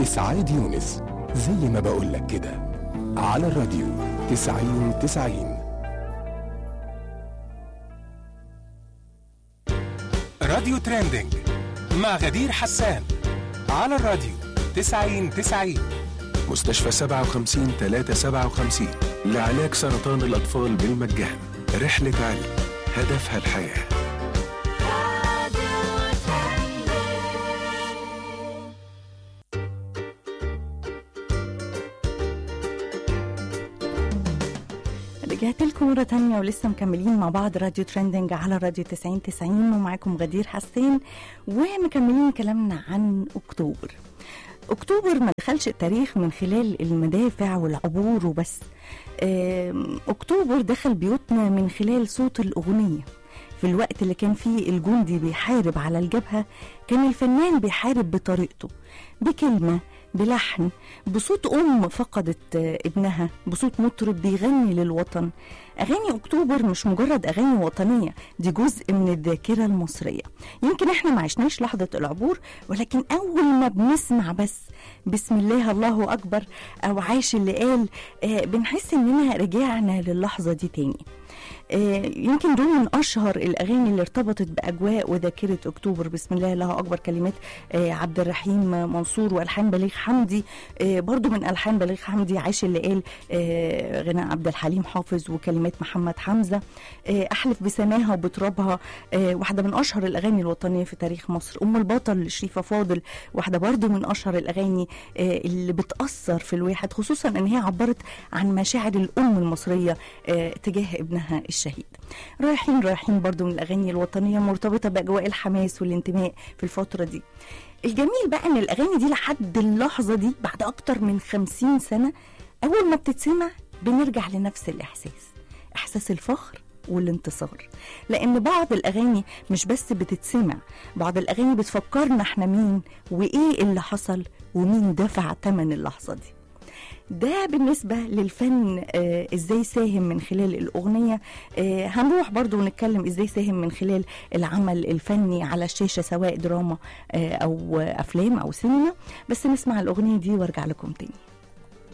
إسعاد يونس زي ما بقولك كده على الراديو تسعين تسعين راديو تريندينج مع غدير حسان على الراديو تسعين تسعين مستشفى سبعة وخمسين تلاتة سبعة وخمسين لعلاج سرطان الأطفال بالمجان رحلة علم هدفها الحياه رجعت لكم مرة تانية ولسه مكملين مع بعض راديو ترندنج على راديو 90 90 ومعاكم غدير حسين ومكملين كلامنا عن أكتوبر أكتوبر ما دخلش التاريخ من خلال المدافع والعبور وبس آم، أكتوبر دخل بيوتنا من خلال صوت الأغنية في الوقت اللي كان فيه الجندي بيحارب على الجبهة كان الفنان بيحارب بطريقته بكلمة بلحن بصوت أم فقدت آه، ابنها بصوت مطرب بيغني للوطن أغاني أكتوبر مش مجرد أغاني وطنية دي جزء من الذاكرة المصرية يمكن إحنا ما عشناش لحظة العبور ولكن أول ما بنسمع بس بسم الله الله أكبر أو عاش اللي قال آه بنحس إننا رجعنا للحظة دي تاني آه، يمكن دول من اشهر الاغاني اللي ارتبطت باجواء وذاكره اكتوبر بسم الله الله اكبر كلمات آه، عبد الرحيم منصور والحان بليغ حمدي آه، برضو من الحان بليغ حمدي عاش اللي قال آه، غناء عبد الحليم حافظ وكلمات محمد حمزه آه، احلف بسماها وبترابها آه، واحده من اشهر الاغاني الوطنيه في تاريخ مصر ام البطل شريفه فاضل واحده برضو من اشهر الاغاني آه، اللي بتاثر في الواحد خصوصا ان هي عبرت عن مشاعر الام المصريه آه، تجاه ابنها الشهيد رايحين رايحين برضو من الاغاني الوطنيه مرتبطه باجواء الحماس والانتماء في الفتره دي الجميل بقى ان الاغاني دي لحد اللحظه دي بعد اكتر من خمسين سنه اول ما بتتسمع بنرجع لنفس الاحساس احساس الفخر والانتصار لان بعض الاغاني مش بس بتتسمع بعض الاغاني بتفكرنا احنا مين وايه اللي حصل ومين دفع ثمن اللحظه دي ده بالنسبة للفن آه ازاي ساهم من خلال الأغنية آه هنروح برضو نتكلم ازاي ساهم من خلال العمل الفني على الشاشة سواء دراما آه أو أفلام أو سينما بس نسمع الأغنية دي وارجع لكم تاني